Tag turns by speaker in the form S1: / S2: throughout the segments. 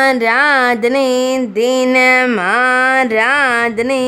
S1: ஆராதனை தினம் ஆராதனை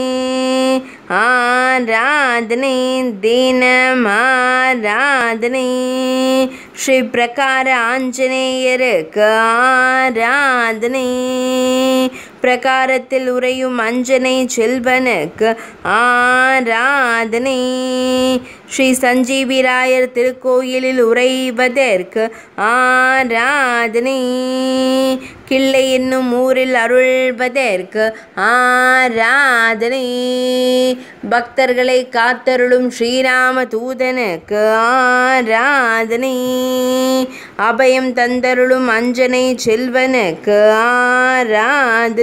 S1: ஆராதனை தினம் ஆராதனை ஸ்ரீ பிரகார ஆஞ்சநேயருக்கு ஆராதனை பிரகாரத்தில் உறையும் அஞ்சனை செல்வனுக்கு ஆராதனை ஸ்ரீ சஞ்சீவிராயர் திருக்கோயிலில் உறைவதற்கு ஆராதனை கிள்ளை என்னும் ஊரில் அருள்வதற்கு ஆராதனை பக்தர்களை காத்தருளும் ஸ்ரீராம தூதனுக்கு ஆராதனை அபயம் தந்தருளும் அஞ்சனை செல்வனுக்கு ஆராதனை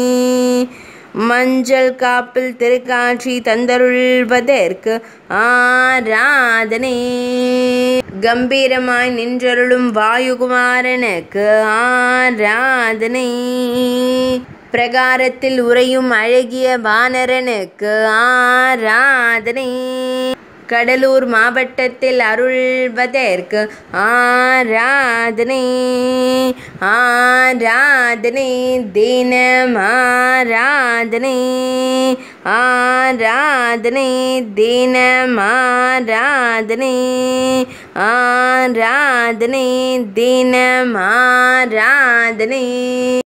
S1: மஞ்சள் காப்பில் திருக்காட்சி தந்தருள்வதற்கு ஆராதனை கம்பீரமாய் நின்றருளும் வாயுகுமாரனுக்கு ஆராதனை பிரகாரத்தில் உறையும் அழகிய வானரனுக்கு ஆராதனை கடலூர் மாவட்டத்தில் அருள்வதற்கு ஆராதனை ஆராதனை தினம் ஆராதனை ஆராதனை தினம் ஆராதனை ஆராதனை தினம் ஆராதனை